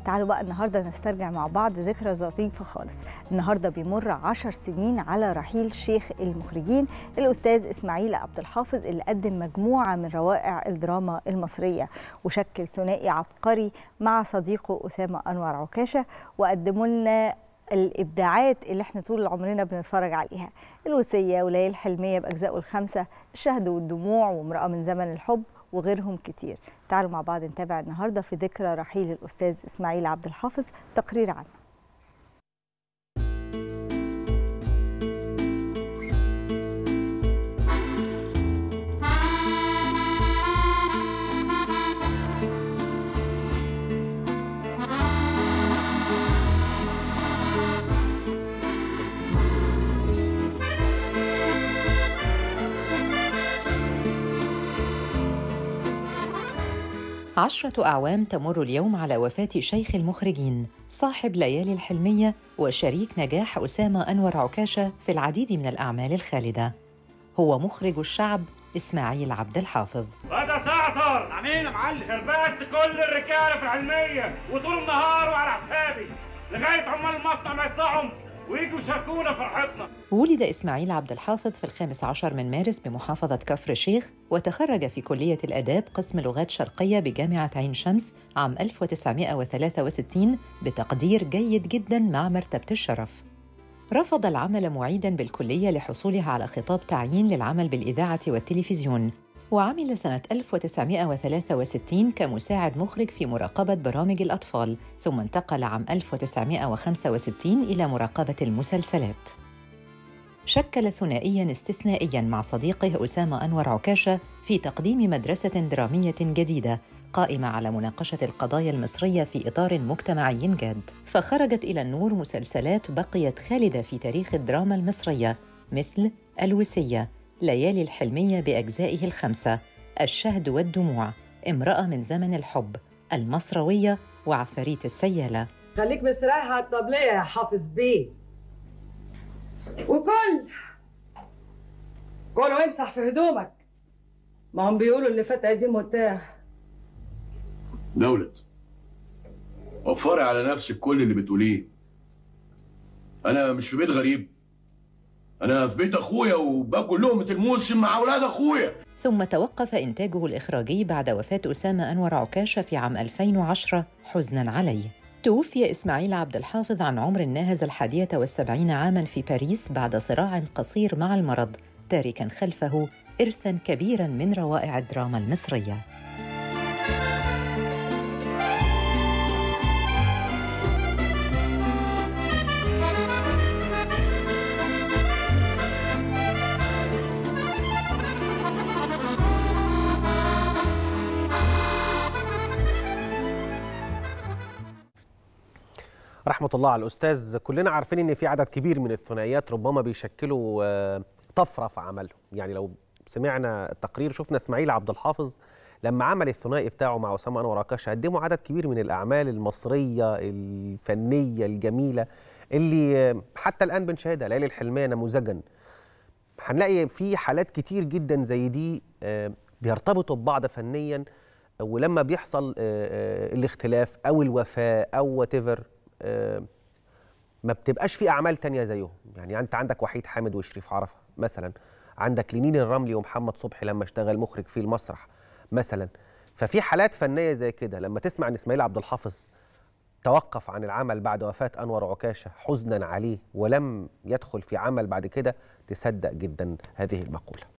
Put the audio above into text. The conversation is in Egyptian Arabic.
تعالوا بقى النهارده نسترجع مع بعض ذكرى لطيفه خالص النهارده بيمر عشر سنين على رحيل شيخ المخرجين الاستاذ اسماعيل عبد الحافظ اللي قدم مجموعه من روائع الدراما المصريه وشكل ثنائي عبقري مع صديقه اسامه انور عكاشه وقدموا لنا الابداعات اللي احنا طول عمرنا بنتفرج عليها الوصيه وليالي الحلميه باجزائه الخمسه الشهد والدموع وامراه من زمن الحب وغيرهم كتير تعالوا مع بعض نتابع النهارده في ذكرى رحيل الاستاذ اسماعيل عبد الحافظ تقرير عنه عشرة أعوام تمر اليوم على وفاة شيخ المخرجين صاحب ليالي الحلمية وشريك نجاح أسامة أنور عكاشة في العديد من الأعمال الخالدة هو مخرج الشعب إسماعيل عبد الحافظ هذا سعطر عمين يا معلم شربت كل الرجاله في الحلميه وطول النهار وعلى حسابي لغايه عمال المصنع ما يطلعوا ويجوا يشاركونا فرحتنا ولد إسماعيل عبد الحافظ في الخامس عشر من مارس بمحافظة كفر الشيخ وتخرج في كلية الآداب قسم لغات شرقية بجامعة عين شمس عام 1963 بتقدير جيد جدا مع مرتبة الشرف رفض العمل معيدا بالكلية لحصوله على خطاب تعيين للعمل بالإذاعة والتلفزيون وعمل سنة 1963 كمساعد مخرج في مراقبة برامج الأطفال ثم انتقل عام 1965 إلى مراقبة المسلسلات شكل ثنائيا استثنائيا مع صديقه أسامة أنور عكاشة في تقديم مدرسة درامية جديدة قائمة على مناقشة القضايا المصرية في إطار مجتمعي جاد فخرجت إلى النور مسلسلات بقيت خالدة في تاريخ الدراما المصرية مثل الوسية ليالي الحلمية بأجزائه الخمسة الشهد والدموع امرأة من زمن الحب المصروية وعفاريت السيالة خليك مستريح على الطبلية يا حافظ بيه وكل كل وامسح في هدومك ما هم بيقولوا اللي فات قديم متاح دولت وفري على نفسك كل اللي بتقوليه انا مش في بيت غريب انا في بيت اخويا وباكل لقمه الموسم مع اولاد اخويا ثم توقف إنتاجه الإخراجي بعد وفاة أسامة أنور عكاشة في عام 2010 حزناً عليه توفي إسماعيل عبد الحافظ عن عمر ناهز الحادية والسبعين عاماً في باريس بعد صراع قصير مع المرض تاركاً خلفه إرثاً كبيراً من روائع الدراما المصرية رحمة الله على الأستاذ كلنا عارفين إن في عدد كبير من الثنائيات ربما بيشكلوا آه، طفرة في عملهم يعني لو سمعنا التقرير شفنا إسماعيل عبد الحافظ لما عمل الثنائي بتاعه مع أسامة أنور عكاشة قدموا عدد كبير من الأعمال المصرية الفنية الجميلة اللي آه، حتى الآن بنشاهدها ليالي الحلمية نموذجا هنلاقي في حالات كتير جدا زي دي آه، بيرتبطوا ببعض فنيا ولما بيحصل آه، آه، الاختلاف او الوفاء او وات ما بتبقاش في اعمال تانية زيهم يعني انت عندك وحيد حامد وشريف عرفه مثلا عندك لينين الرملي ومحمد صبحي لما اشتغل مخرج في المسرح مثلا ففي حالات فنيه زي كده لما تسمع ان اسماعيل عبد الحافظ توقف عن العمل بعد وفاه انور عكاشه حزنا عليه ولم يدخل في عمل بعد كده تصدق جدا هذه المقوله